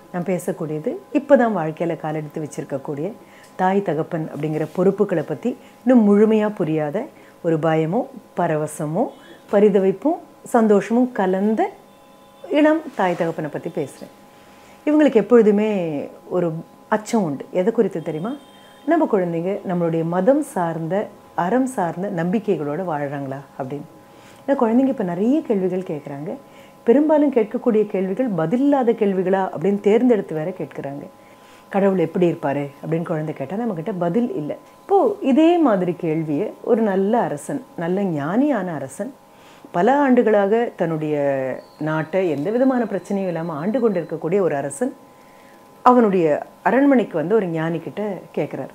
நான் பேசக்கூடியது இப்போ தான் வாழ்க்கையில் காலெடுத்து வச்சிருக்கக்கூடிய தாய் தகப்பன் அப்படிங்கிற பொறுப்புகளை பற்றி இன்னும் முழுமையாக புரியாத ஒரு பயமோ பரவசமோ பரிதவிப்பும் சந்தோஷமும் கலந்த இளம் தாய் தகப்பனை பற்றி பேசுகிறேன் இவங்களுக்கு எப்பொழுதுமே ஒரு அச்சம் உண்டு எதை குறித்து தெரியுமா நம்ம குழந்தைங்க நம்மளுடைய மதம் சார்ந்த அறம் சார்ந்த நம்பிக்கைகளோடு வாழ்கிறாங்களா அப்படின்னு ஏன்னா குழந்தைங்க இப்போ நிறைய கேள்விகள் கேட்குறாங்க பெரும்பாலும் கேட்கக்கூடிய கேள்விகள் பதிலில்லாத கேள்விகளா அப்படின்னு தேர்ந்தெடுத்து வேற கேட்குறாங்க கடவுள் எப்படி இருப்பார் அப்படின்னு குழந்தை கேட்டால் நம்மக்கிட்ட பதில் இல்லை இப்போது இதே மாதிரி கேள்வியை ஒரு நல்ல அரசன் நல்ல ஞானியான அரசன் பல ஆண்டுகளாக தன்னுடைய நாட்டை எந்த விதமான பிரச்சனையும் இல்லாமல் ஆண்டு கொண்டு இருக்கக்கூடிய ஒரு அரசன் அவனுடைய அரண்மனைக்கு வந்து ஒரு ஞானிக்கிட்ட கேட்குறாரு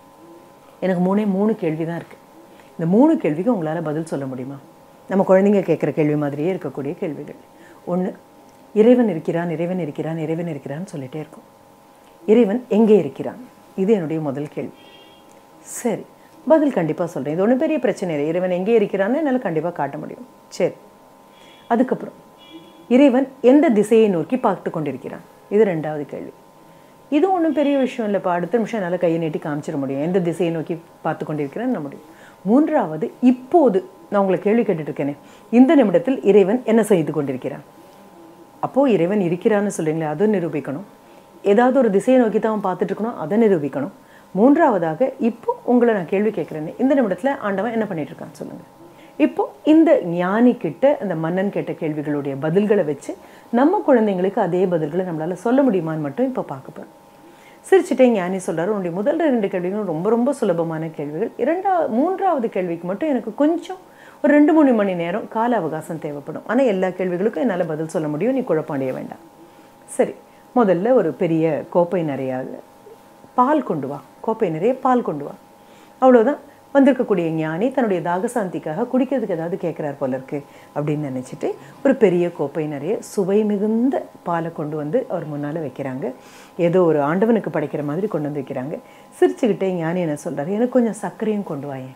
எனக்கு மூணே மூணு கேள்வி தான் இருக்குது இந்த மூணு கேள்விக்கு உங்களால் பதில் சொல்ல முடியுமா நம்ம குழந்தைங்க கேட்குற கேள்வி மாதிரியே இருக்கக்கூடிய கேள்விகள் ஒன்று இறைவன் இருக்கிறான் இறைவன் இருக்கிறான் இறைவன் இருக்கிறான்னு சொல்லிகிட்டே இருக்கும் இறைவன் எங்கே இருக்கிறான் இது என்னுடைய முதல் கேள்வி சரி பதில் கண்டிப்பாக சொல்கிறேன் இது ஒன்றும் பெரிய பிரச்சனை இல்லை இறைவன் எங்கே இருக்கிறான்னு என்னால் கண்டிப்பாக காட்ட முடியும் சரி அதுக்கப்புறம் இறைவன் எந்த திசையை நோக்கி பார்த்து கொண்டிருக்கிறான் இது ரெண்டாவது கேள்வி இது ஒன்றும் பெரிய விஷயம் இல்லைப்பா அடுத்த நிமிஷம் என்னால் கையை நீட்டி காமிச்சிட முடியும் எந்த திசையை நோக்கி பார்த்து கொண்டிருக்கிறேன்னு முடியும் மூன்றாவது இப்போது நான் உங்களை கேள்வி கேட்டுட்டு இருக்கேனே இந்த நிமிடத்தில் இறைவன் என்ன செய்து கொண்டிருக்கிறான் அப்போது இறைவன் இருக்கிறான்னு சொல்கிறீங்களே அதை நிரூபிக்கணும் ஏதாவது ஒரு திசையை நோக்கி தான் அவன் பார்த்துட்டு இருக்கணும் அதை நிரூபிக்கணும் மூன்றாவதாக இப்போ உங்களை நான் கேள்வி கேட்குறேனே இந்த நிமிடத்தில் ஆண்டவன் என்ன பண்ணிட்டு இருக்கான்னு சொல்லுங்கள் இப்போ இந்த ஞானி கிட்ட அந்த மன்னன் கேட்ட கேள்விகளுடைய பதில்களை வச்சு நம்ம குழந்தைங்களுக்கு அதே பதில்களை நம்மளால சொல்ல முடியுமான்னு மட்டும் இப்போ பார்க்க போகிறோம் சிரிச்சுட்டே ஞானி சொல்றாரு உன்னுடைய முதல் ரெண்டு கேள்விகளும் ரொம்ப ரொம்ப சுலபமான கேள்விகள் இரண்டா மூன்றாவது கேள்விக்கு மட்டும் எனக்கு கொஞ்சம் ஒரு ரெண்டு மூணு மணி நேரம் கால அவகாசம் தேவைப்படும் ஆனால் எல்லா கேள்விகளுக்கும் என்னால் பதில் சொல்ல முடியும் நீ குழப்பமடைய வேண்டாம் சரி முதல்ல ஒரு பெரிய கோப்பை நிறைய பால் கொண்டு வா கோப்பை நிறைய பால் கொண்டு வா அவ்வளோதான் வந்திருக்கக்கூடிய ஞானி தன்னுடைய தாகசாந்திக்காக குடிக்கிறதுக்கு ஏதாவது கேட்குறார் போல இருக்கு அப்படின்னு நினச்சிட்டு ஒரு பெரிய கோப்பை நிறைய சுவை மிகுந்த பாலை கொண்டு வந்து அவர் முன்னால் வைக்கிறாங்க ஏதோ ஒரு ஆண்டவனுக்கு படைக்கிற மாதிரி கொண்டு வந்து வைக்கிறாங்க சிரிச்சுக்கிட்டே ஞானி என்ன சொல்கிறாரு எனக்கு கொஞ்சம் சர்க்கரையும் கொண்டு வாயேன்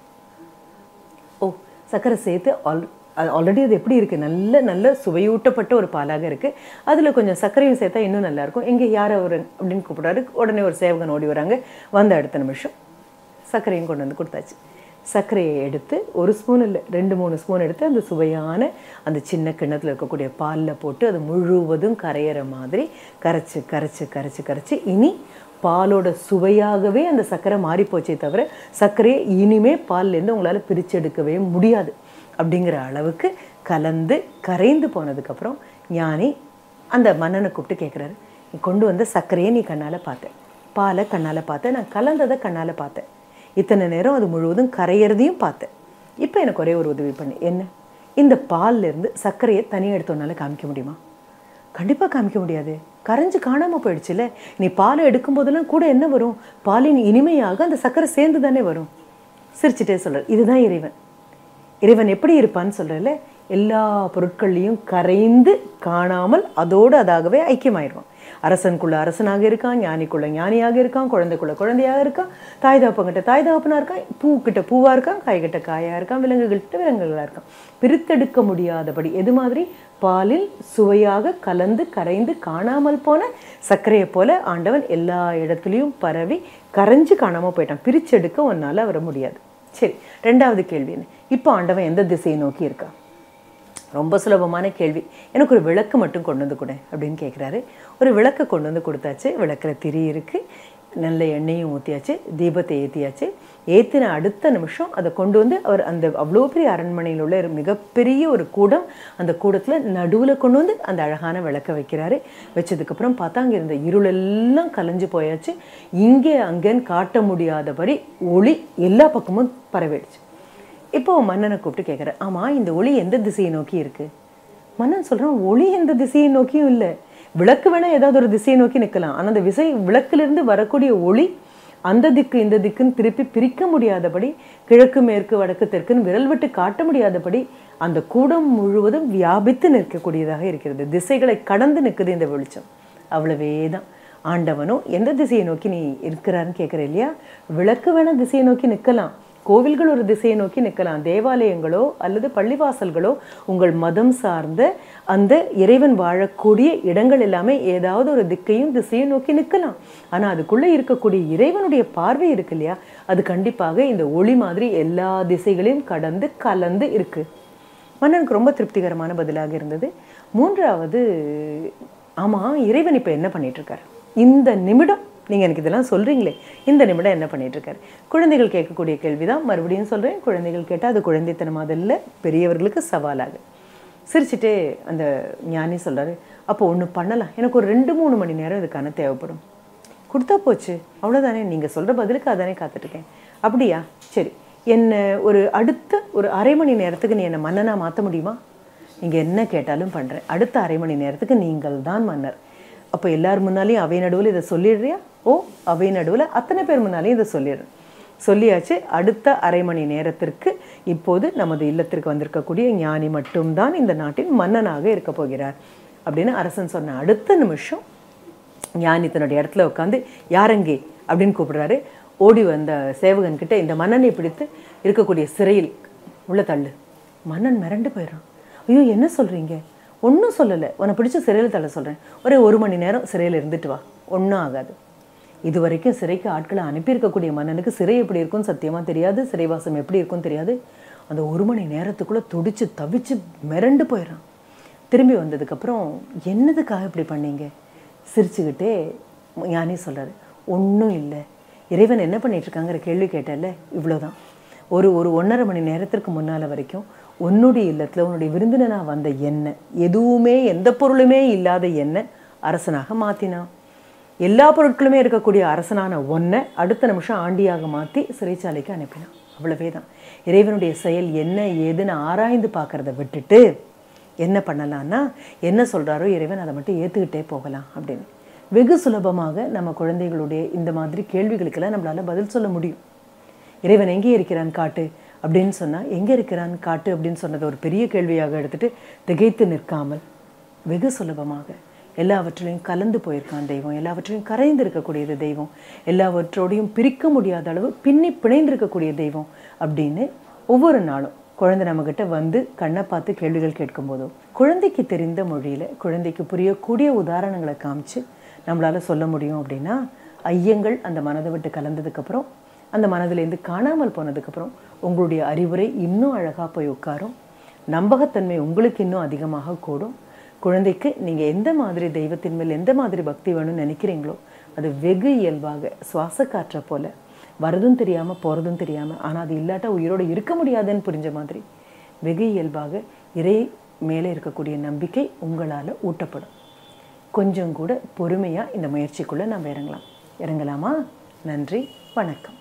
ஓ சர்க்கரை சேர்த்து ஆல் ஆல்ரெடி அது எப்படி இருக்குது நல்ல நல்ல சுவையூட்டப்பட்ட ஒரு பாலாக இருக்குது அதில் கொஞ்சம் சர்க்கரையும் சேர்த்தா இன்னும் நல்லாயிருக்கும் எங்கே யார் அவர் அப்படின்னு கூப்பிடாரு உடனே ஒரு சேவகன் ஓடி வராங்க வந்த அடுத்த நிமிஷம் சர்க்கரையும் கொண்டு வந்து கொடுத்தாச்சு சர்க்கரையை எடுத்து ஒரு ஸ்பூன் இல்லை ரெண்டு மூணு ஸ்பூன் எடுத்து அந்த சுவையான அந்த சின்ன கிண்ணத்தில் இருக்கக்கூடிய பாலில் போட்டு அது முழுவதும் கரையிற மாதிரி கரைச்சி கரைச்சி கரைச்சி கரைச்சி இனி பாலோட சுவையாகவே அந்த சர்க்கரை மாறி போச்சே தவிர சர்க்கரையை இனிமே பால்லேருந்து உங்களால் பிரித்து எடுக்கவே முடியாது அப்படிங்கிற அளவுக்கு கலந்து கரைந்து போனதுக்கப்புறம் ஞானி அந்த மன்னனை கூப்பிட்டு கேட்குறாரு நீ கொண்டு வந்த சர்க்கரையை நீ கண்ணால் பார்த்த பாலை கண்ணால் பார்த்தேன் நான் கலந்ததை கண்ணால் பார்த்தேன் இத்தனை நேரம் அது முழுவதும் கரையிறதையும் பார்த்தேன் இப்போ எனக்கு ஒரே ஒரு உதவி பண்ணு என்ன இந்த பால்லேருந்து சர்க்கரையை தனியாக எடுத்தோன்னால காமிக்க முடியுமா கண்டிப்பாக காமிக்க முடியாது கரைஞ்சு காணாமல் போயிடுச்சுல நீ பாலை எடுக்கும்போதெல்லாம் கூட என்ன வரும் பாலின் இனிமையாக அந்த சர்க்கரை சேர்ந்து தானே வரும் சிரிச்சிட்டே சொல்கிறார் இதுதான் இறைவன் இறைவன் எப்படி இருப்பான்னு சொல்கிறல எல்லா பொருட்கள்லையும் கரைந்து காணாமல் அதோடு அதாகவே ஐக்கியமாயிடுவான் அரசனுக்குள்ள அரசனாக இருக்கான் ஞானிக்குள்ள ஞானியாக இருக்கான் குழந்தைக்குள்ள குழந்தையாக இருக்கான் தாய் தாப்பங்கிட்ட தாய் தாப்பனாக இருக்கான் பூக்கிட்ட பூவாக இருக்கான் காய்கிட்ட காயாக இருக்கான் விலங்குகள்கிட்ட விலங்குகளாக இருக்கான் பிரித்தெடுக்க முடியாதபடி எது மாதிரி பாலில் சுவையாக கலந்து கரைந்து காணாமல் போன சர்க்கரையை போல ஆண்டவன் எல்லா இடத்துலையும் பரவி கரைஞ்சு காணாமல் போயிட்டான் பிரிச்செடுக்க ஒன்றால் வர முடியாது சரி ரெண்டாவது கேள்வி என்ன இப்போ ஆண்டவன் எந்த திசையை நோக்கி இருக்கான் ரொம்ப சுலபமான கேள்வி எனக்கு ஒரு விளக்கு மட்டும் கொண்டு வந்து கொடு அப்படின்னு கேட்குறாரு ஒரு விளக்கை கொண்டு வந்து கொடுத்தாச்சு விளக்கில் திரி இருக்குது நல்ல எண்ணெயும் ஊற்றியாச்சு தீபத்தை ஏற்றியாச்சு ஏற்றின அடுத்த நிமிஷம் அதை கொண்டு வந்து அவர் அந்த அவ்வளோ பெரிய அரண்மனையில் உள்ள ஒரு மிகப்பெரிய ஒரு கூடம் அந்த கூடத்தில் நடுவில் கொண்டு வந்து அந்த அழகான விளக்கை வைக்கிறாரு வச்சதுக்கப்புறம் பார்த்தா அங்கே இருந்த இருளெல்லாம் கலைஞ்சு போயாச்சு இங்கே அங்கேன்னு காட்ட முடியாதபடி ஒளி எல்லா பக்கமும் பரவிடுச்சு இப்போ மன்னனை கூப்பிட்டு கேட்குற ஆமாம் இந்த ஒளி எந்த திசையை நோக்கி இருக்கு மன்னன் சொல்கிறான் ஒளி எந்த திசையை நோக்கியும் இல்லை விளக்கு வேணால் ஏதாவது ஒரு திசையை நோக்கி நிற்கலாம் ஆனால் அந்த விசை விளக்கிலிருந்து வரக்கூடிய ஒளி அந்த திக்கு இந்த திக்குன்னு திருப்பி பிரிக்க முடியாதபடி கிழக்கு மேற்கு வடக்கு தெற்குன்னு விரல் விட்டு காட்ட முடியாதபடி அந்த கூடம் முழுவதும் வியாபித்து நிற்கக்கூடியதாக இருக்கிறது திசைகளை கடந்து நிற்குது இந்த வெளிச்சம் அவ்வளவே தான் ஆண்டவனும் எந்த திசையை நோக்கி நீ இருக்கிறான்னு கேட்குற இல்லையா விளக்கு வேணா திசையை நோக்கி நிற்கலாம் கோவில்கள் ஒரு திசையை நோக்கி நிற்கலாம் தேவாலயங்களோ அல்லது பள்ளிவாசல்களோ உங்கள் மதம் சார்ந்த அந்த இறைவன் வாழக்கூடிய இடங்கள் எல்லாமே ஏதாவது ஒரு திக்கையும் திசையும் நோக்கி நிற்கலாம் ஆனால் அதுக்குள்ளே இருக்கக்கூடிய இறைவனுடைய பார்வை இருக்கு இல்லையா அது கண்டிப்பாக இந்த ஒளி மாதிரி எல்லா திசைகளையும் கடந்து கலந்து இருக்கு மன்னனுக்கு ரொம்ப திருப்திகரமான பதிலாக இருந்தது மூன்றாவது ஆமாம் இறைவன் இப்போ என்ன பண்ணிட்டு இருக்காரு இந்த நிமிடம் நீங்கள் எனக்கு இதெல்லாம் சொல்கிறீங்களே இந்த நிமிடம் என்ன பண்ணிட்டு இருக்காரு குழந்தைகள் கேட்கக்கூடிய கேள்வி தான் மறுபடியும் சொல்கிறேன் குழந்தைகள் கேட்டால் அது குழந்தைத்தனம் அதில் பெரியவர்களுக்கு சவாலாக சிரிச்சுட்டே அந்த ஞானி சொல்கிறாரு அப்போ ஒன்று பண்ணலாம் எனக்கு ஒரு ரெண்டு மூணு மணி நேரம் இதுக்கான தேவைப்படும் கொடுத்தா போச்சு அவ்வளோதானே நீங்கள் சொல்கிற பதிலுக்கு அதானே காத்துட்ருக்கேன் அப்படியா சரி என்ன ஒரு அடுத்த ஒரு அரை மணி நேரத்துக்கு நீ என்னை மன்னனா மாற்ற முடியுமா நீங்கள் என்ன கேட்டாலும் பண்ணுறேன் அடுத்த அரை மணி நேரத்துக்கு நீங்கள் தான் மன்னர் அப்போ எல்லார் முன்னாலையும் அவை நடுவில் இதை சொல்லிடுறியா ஓ அவை நடுவில் அத்தனை பேர் முன்னாலையும் இதை சொல்லிடுறேன் சொல்லியாச்சு அடுத்த அரை மணி நேரத்திற்கு இப்போது நமது இல்லத்திற்கு வந்திருக்கக்கூடிய ஞானி மட்டும்தான் இந்த நாட்டின் மன்னனாக இருக்க போகிறார் அப்படின்னு அரசன் சொன்ன அடுத்த நிமிஷம் ஞானி தன்னுடைய இடத்துல உட்காந்து யாரங்கே அப்படின்னு கூப்பிடுறாரு ஓடி வந்த சேவகன்கிட்ட இந்த மன்னனை பிடித்து இருக்கக்கூடிய சிறையில் உள்ள தள்ளு மன்னன் மிரண்டு போயிடுறான் ஐயோ என்ன சொல்கிறீங்க ஒன்றும் சொல்லலை உன்னை பிடிச்ச சிறையில் தள்ள சொல்கிறேன் ஒரே ஒரு மணி நேரம் சிறையில் இருந்துட்டு வா ஒன்றும் ஆகாது இது வரைக்கும் சிறைக்கு ஆட்களை அனுப்பியிருக்கக்கூடிய மன்னனுக்கு சிறை எப்படி இருக்கும்னு சத்தியமாக தெரியாது சிறைவாசம் எப்படி இருக்கும்னு தெரியாது அந்த ஒரு மணி நேரத்துக்குள்ளே துடிச்சு தவிச்சு மிரண்டு போயிடறான் திரும்பி வந்ததுக்கப்புறம் என்னதுக்காக இப்படி பண்ணீங்க சிரிச்சுக்கிட்டே ஞானி சொல்கிறாரு ஒன்றும் இல்லை இறைவன் என்ன பண்ணிட்டு இருக்காங்கிற கேள்வி கேட்டல இவ்வளோதான் ஒரு ஒரு ஒன்றரை மணி நேரத்திற்கு முன்னால் வரைக்கும் உன்னுடைய இல்லத்தில் உன்னுடைய விருந்தினனாக வந்த எண்ணெய் எதுவுமே எந்த பொருளுமே இல்லாத எண்ணெய் அரசனாக மாற்றினான் எல்லா பொருட்களுமே இருக்கக்கூடிய அரசனான ஒன்றை அடுத்த நிமிஷம் ஆண்டியாக மாற்றி சிறைச்சாலைக்கு அனுப்பினான் அவ்வளவே தான் இறைவனுடைய செயல் என்ன ஏதுன்னு ஆராய்ந்து பார்க்கறத விட்டுட்டு என்ன பண்ணலான்னா என்ன சொல்கிறாரோ இறைவன் அதை மட்டும் ஏற்றுக்கிட்டே போகலாம் அப்படின்னு வெகு சுலபமாக நம்ம குழந்தைகளுடைய இந்த மாதிரி கேள்விகளுக்கெல்லாம் நம்மளால் பதில் சொல்ல முடியும் இறைவன் எங்கே இருக்கிறான் காட்டு அப்படின்னு சொன்னால் எங்கே இருக்கிறான் காட்டு அப்படின்னு சொன்னதை ஒரு பெரிய கேள்வியாக எடுத்துட்டு திகைத்து நிற்காமல் வெகு சுலபமாக எல்லாவற்றிலையும் கலந்து போயிருக்கான் தெய்வம் எல்லாவற்றிலையும் கரைந்து இருக்கக்கூடியது தெய்வம் எல்லாவற்றோடையும் பிரிக்க முடியாத அளவு பின்னி பிணைந்திருக்கக்கூடிய தெய்வம் அப்படின்னு ஒவ்வொரு நாளும் குழந்தை நம்மக்கிட்ட வந்து கண்ணை பார்த்து கேள்விகள் கேட்கும்போதோ குழந்தைக்கு தெரிந்த மொழியில் குழந்தைக்கு புரியக்கூடிய உதாரணங்களை காமிச்சு நம்மளால் சொல்ல முடியும் அப்படின்னா ஐயங்கள் அந்த மனதை விட்டு கலந்ததுக்கப்புறம் அந்த மனதிலேருந்து காணாமல் போனதுக்கப்புறம் உங்களுடைய அறிவுரை இன்னும் அழகாக போய் உட்காரும் நம்பகத்தன்மை உங்களுக்கு இன்னும் அதிகமாக கூடும் குழந்தைக்கு நீங்கள் எந்த மாதிரி தெய்வத்தின் மேல் எந்த மாதிரி பக்தி வேணும்னு நினைக்கிறீங்களோ அது வெகு இயல்பாக சுவாச காற்றை போல வரதும் தெரியாமல் போகிறதும் தெரியாமல் ஆனால் அது இல்லாட்டா உயிரோடு இருக்க முடியாதுன்னு புரிஞ்ச மாதிரி வெகு இயல்பாக இறை மேலே இருக்கக்கூடிய நம்பிக்கை உங்களால் ஊட்டப்படும் கொஞ்சம் கூட பொறுமையாக இந்த முயற்சிக்குள்ளே நம்ம இறங்கலாம் இறங்கலாமா நன்றி வணக்கம்